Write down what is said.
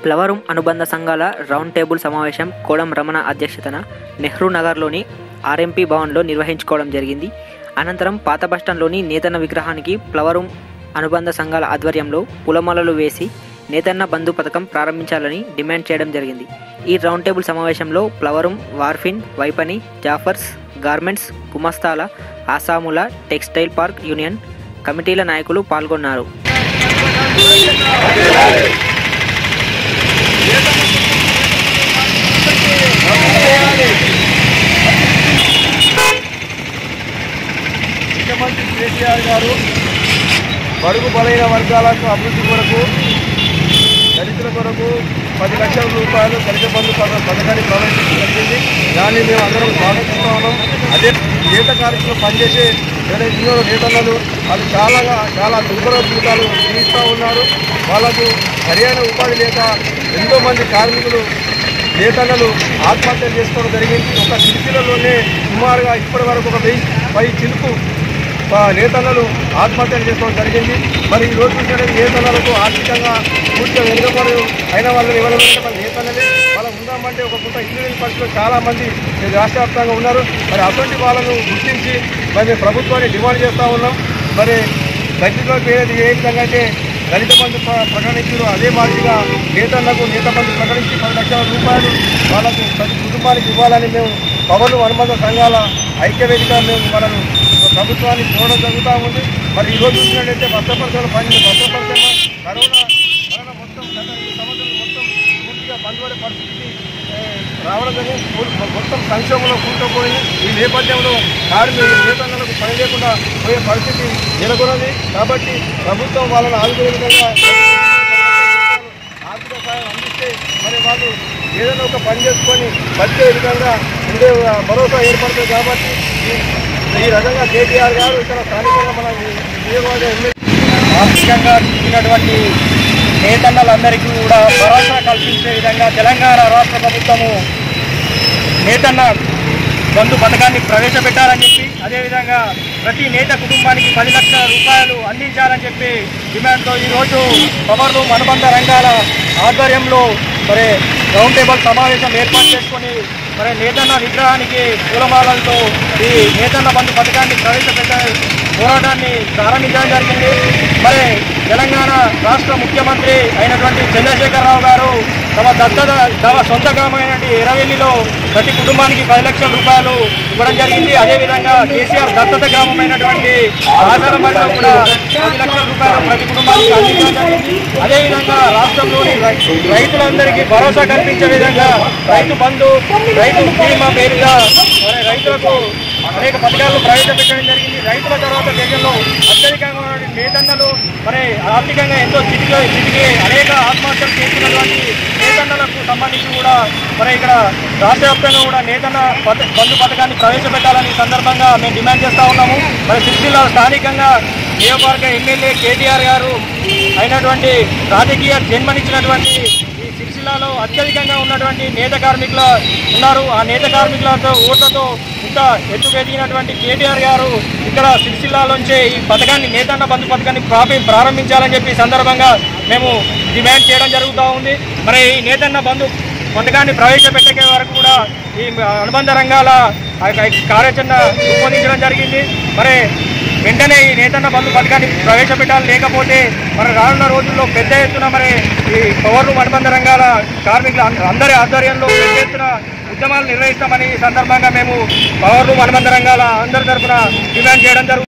ప్లవరూమ్ అనుబంధ సంఘాల round table సమావేశం కోడం రమణ అధ్యక్షతన నెహ్రూ నగర్లోని ఆర్ఎంపీ భవన్లో నిర్వహించుకోవడం జరిగింది అనంతరం పాత బస్టాండ్లోని నేతన్న విగ్రహానికి ప్లవరూమ్ అనుబంధ సంఘాల ఆధ్వర్యంలో పూలమాలలు వేసి నేతన్న బంధు పథకం ప్రారంభించాలని డిమాండ్ చేయడం జరిగింది ఈ రౌండ్ టేబుల్ సమావేశంలో ప్లవరూమ్ వార్ఫిన్ వైపని జాఫర్స్ గార్మెంట్స్ గుమస్తాల ఆసాముల టెక్స్టైల్ పార్క్ యూనియన్ కమిటీల నాయకులు పాల్గొన్నారు ముఖ్యమంత్రి కేసీఆర్ గారు బడుగు బలైన వర్గాలకు అభివృద్ధి కొరకు దళితుల కొరకు పది లక్షల రూపాయలు దళిత బంధు పథ- పథకాన్ని ప్రవేశించడం జరిగింది దాన్ని మేము అందరం స్వాగతిస్తూ ఉన్నాం అదే నేత కార్యక్రమంలో పనిచేసే ఎవరైతే ఉన్నారో నేతలు వాళ్ళు చాలా చాలా దుర్భర జీవితాలు జీవిస్తూ ఉన్నారు వాళ్ళకు సరైన ఉపాధి లేక ఎంతో మంది కార్మికులు నేతన్నలు ఆత్మహత్యలు చేసుకోవడం జరిగింది ఒక సిరిసిల్లలోనే సుమారుగా ఇప్పటి వరకు ఒక వెయ్యి పై చిలుకు ఆ, నేతన్నలు ఆత్మహత్యలు చేసుకోవడం జరిగింది మరి ఈ రోజు చూసిన నేతన్నలకు ఆర్థికంగా పూర్తిగా వెనుకబడి అయిన వాళ్ళని ఇవ్వాలంటే మన నేతన్నలే వాళ్ళకు ఉందామంటే ఒక పూట ఇల్లు లేని పరిస్థితుల్లో చాలా మంది ఈ రాష్ట్ర వ్యాప్తంగా ఉన్నారు మరి అటువంటి వాళ్ళను గుర్తించి మరి మేము ప్రభుత్వాన్ని డిమాండ్ చేస్తూ ఉన్నాం మరి దళితులకు ఏది ఏ విధంగా అయితే దళిత బంధు ప్ర- ప్రకటించారు అదే మాదిరిగా నేతలకు నేత బంధు ప్రకటించి పది లక్షల రూపాయలు వాళ్ళకు ప్రతి కుటుంబానికి ఇవ్వాలని మేము పవన్ అనుబంధ సంఘాల ఐక్యవేదిక మేము మనను ప్రభుత్వాన్ని చూడడం జరుగుతూ ఉంది మరి ఈ రోజు చూసినట్టయితే భద్రపరిచయం పని భద్రపరిచయం కరోనా కరోనా మొత్తం గత ఐదు సంవత్సరాలు మొత్తం పూర్తిగా బంధువుల పరిస్థితి ఏ, రావడం జరిగింది పూర్- మొత్తం సంక్షోభంలో కూర్చోపోయింది ఈ నేపథ్యంలో కార్మిక నేతలకు పని లేకుండా పోయే పరిస్థితి నెలకొన్నది కాబట్టి ప్రభుత్వం వాళ్ళని ఆదుకునే విధంగా ఆర్థిక సాయం అందిస్తే మరి వాళ్ళు ఏదైనా ఒక పని చేసుకొని బతికే విధంగా ఉండే భరోసా ఏర్పడుతుంది కాబట్టి ఈ- ఈ రకంగా కేటీఆర్ గారు ఇక్కడ స్థానికంగా మన నియోజకవర్గ ఎమ్మెల్యే ఆర్థికంగా ఉన్నటువంటి నేతన్నలందరికీ కూడా భరోసా కల్పించే విధంగా తెలంగాణ రాష్ట్ర ప్రభుత్వము నేతన్న బంధు పథకాన్ని ప్రవేశపెట్టాలని చెప్పి అదేవిధంగా ప్రతి నేత కుటుంబానికి పది లక్షల రూపాయలు అందించాలని చెప్పి డిమాండ్తో ఈరోజు పవర్లు అనుబంధ రంగాల ఆధ్వర్యంలో మరి రౌండ్ టేబుల్ సమావేశం ఏర్పాటు చేసుకొని మరి నేతన్న విగ్రహానికి పూలమాలలతో ఈ నేతన్న బంధు పథకాన్ని ప్రవేశపెట్టే పోరాటాన్ని ప్రారంభించడం జరిగింది మరి తెలంగాణ రాష్ట్ర ముఖ్యమంత్రి అయినటువంటి చంద్రశేఖరరావు గారు తమ దత్తత తమ సొంత గ్రామైనటువంటి ఎరవెల్లిలో ప్రతి కుటుంబానికి పది లక్షల రూపాయలు ఇవ్వడం జరిగింది అదేవిధంగా కేసీఆర్ దత్తత గ్రామమైనటువంటి ఆధారమల్లో కూడా పది లక్షల రూపాయలు ప్రతి కుటుంబానికి అందించడం జరిగింది అదేవిధంగా రాష్ట్రంలోని రై- రైతులందరికీ భరోసా కల్పించే విధంగా రైతు బంధు రైతు బీమా పేరుగా మరి రైతులకు అనేక పథకాలను ప్రవేశపెట్టడం జరిగింది రైతుల తర్వాత దేశంలో అత్యధికంగా ఉన్నటువంటి నేతన్నలు మరి ఆర్థికంగా ఎంతో చిటికి చిటికి అనేక ఆత్మహత్యలు చేసుకున్నటువంటి నేతన్నలకు సంబంధించి కూడా మరి ఇక్కడ రాష్ట్ర వ్యాప్తంగా కూడా నేతన్న పథ- బంధు పథకాన్ని ప్రవేశపెట్టాలని ఈ సందర్భంగా మేము డిమాండ్ చేస్తా ఉన్నాము మరి సిరిసిల్ల స్థానికంగా నియోజకవర్గ ఎమ్మెల్యే కేటీఆర్ గారు అయినటువంటి రాజకీయ జన్మనిచ్చినటువంటి ఈ సిరిసిల్లాలో అత్యధికంగా ఉన్నటువంటి నేత కార్మికుల ఉన్నారు ఆ నేత కార్మికులతో ఓట్లతో ఇంత ఎత్తుకు ఎదిగినటువంటి కేటీఆర్ గారు ఇక్కడ సిరిసిల్లాలోంచే ఈ పథకాన్ని నేతన్న బంధు పథకాన్ని ప్రాపి ప్రారంభించాలని చెప్పి ఈ సందర్భంగా మేము డిమాండ్ చేయడం జరుగుతూ ఉంది మరి ఈ నేతన్న బంధు పథకాన్ని ప్రవేశపెట్టే వరకు కూడా ఈ అనుబంధ రంగాల ఆ యొక్క కార్యాచరణ రూపొందించడం జరిగింది మరి వెంటనే ఈ నేతన్న బంధు పథకాన్ని ప్రవేశపెట్టాలి లేకపోతే మరి రానున్న రోజుల్లో పెద్ద ఎత్తున మరి ఈ పవర్లు అనుబంధ రంగాల కార్మికుల అంద- అందరి ఆధ్వర్యంలో పెద్ద ఎత్తున ఉద్యమాలు నిర్వహిస్తామని ఈ సందర్భంగా మేము పవర్లు అనుబంధ రంగాల అందరి తరఫున డిమాండ్ చేయడం జరుగుతుంది